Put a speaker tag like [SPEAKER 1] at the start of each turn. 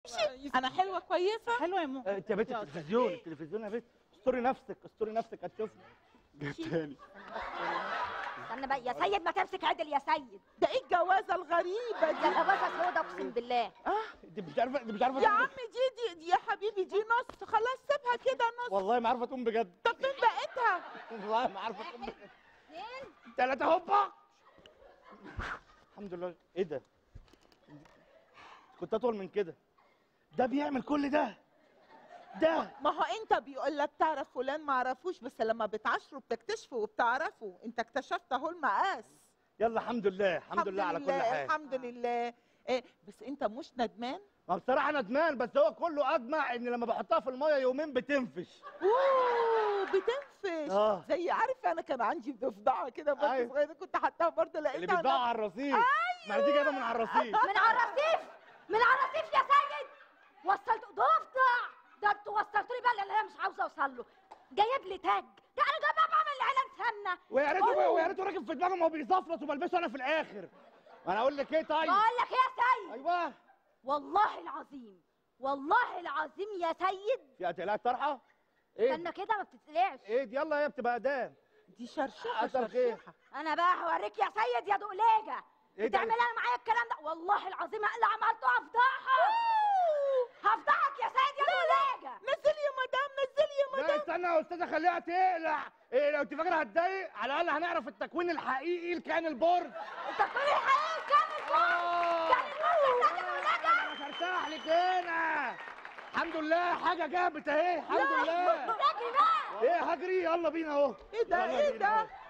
[SPEAKER 1] انا حلوه كويسه
[SPEAKER 2] حلوه يا مو
[SPEAKER 3] انت يا بنت التلفزيون التلفزيون يا بنت استوري نفسك استوري نفسك هتشوفني تاني
[SPEAKER 4] استنى بقى يا سيد ما تمسك عدل يا سيد
[SPEAKER 1] ده ايه الجوازه الغريبه
[SPEAKER 4] يا
[SPEAKER 1] دي
[SPEAKER 4] جوازه سودا اقسم بالله
[SPEAKER 3] دي مش عارفه دي مش عارفه
[SPEAKER 1] يا
[SPEAKER 3] تقوم
[SPEAKER 1] عم دي, دي دي يا حبيبي دي نص خلاص سيبها كده نص
[SPEAKER 3] والله ما عارفه تقوم بجد
[SPEAKER 1] طب فين بقيتها
[SPEAKER 3] والله ما عارفه تقوم بجد
[SPEAKER 4] اتنين
[SPEAKER 3] ثلاثة هوبا الحمد لله ايه ده؟ كنت اطول من كده ده بيعمل كل ده ده
[SPEAKER 1] ما هو انت بيقول لك تعرف فلان ما عرفوش بس لما بتعاشروا بتكتشفوا وبتعرفوا انت اكتشفت اهو المقاس
[SPEAKER 3] يلا الحمد لله الحمد لله على كل حال
[SPEAKER 1] الحمد لله إيه بس انت مش ندمان
[SPEAKER 3] ما بصراحة ندمان بس هو كله أجمع إن لما بحطها في المية يومين بتنفش
[SPEAKER 1] اوه بتنفش
[SPEAKER 3] آه.
[SPEAKER 1] زي عارف انا كان عندي ضفدعه كده برضه
[SPEAKER 3] أيوة.
[SPEAKER 1] صغيره كنت حطاها برضه
[SPEAKER 3] اللي
[SPEAKER 1] لقيتها
[SPEAKER 3] بيتباع على الرصيف ما دي جايبة من على الرصيف
[SPEAKER 4] من على الرصيف من على الرصيف يا سيد وصلت ضفدع ده انتوا وصلتوا لي بقى اللي انا مش عاوزه اوصل له جايب لي تاج ده انا جايبها بعمل اعلان سمنه
[SPEAKER 3] ويا ريته
[SPEAKER 4] أوه.
[SPEAKER 3] ويا ريته راكب في دماغه ما هو بيزفلط وبلبسه أنا في الآخر ما أنا أقول لك إيه طيب
[SPEAKER 4] بقول لك إيه يا سيد
[SPEAKER 3] أيوه
[SPEAKER 4] والله العظيم والله العظيم يا سيد
[SPEAKER 3] في قتلات طرحة إيه
[SPEAKER 4] استنى كده ما بتتقلعش
[SPEAKER 3] إيه دي يلا هي بتبقى أدام
[SPEAKER 1] دي شرشوحه
[SPEAKER 3] حصل خير.
[SPEAKER 1] شرشوحه
[SPEAKER 4] انا بقى هوريك يا سيد يا دقليجه
[SPEAKER 3] إيه ده؟
[SPEAKER 4] بتعملها معايا الكلام ده والله العظيم اللي عملته هفضحك هفضحك يا سيد يا دقليجه
[SPEAKER 1] نزلي يا مدام نزلي يا
[SPEAKER 3] لا
[SPEAKER 1] مدام
[SPEAKER 3] استنى يا أستاذة خليها تقلع إيه لو أنت فاكرة هتضايق على الأقل هنعرف التكوين الحقيقي لكائن البرج
[SPEAKER 4] التكوين الحقيقي كان الفرق كان الفرق يا دقليجه
[SPEAKER 3] انا مش هرتاح لك هنا الحمد لله حاجه جابت اهي الحمد لله
[SPEAKER 4] راجل بقى
[SPEAKER 3] ايه هجري يلا بينا اهو
[SPEAKER 1] ايه ده
[SPEAKER 3] يلا
[SPEAKER 1] ايه
[SPEAKER 3] بينا
[SPEAKER 1] ده
[SPEAKER 3] أهو.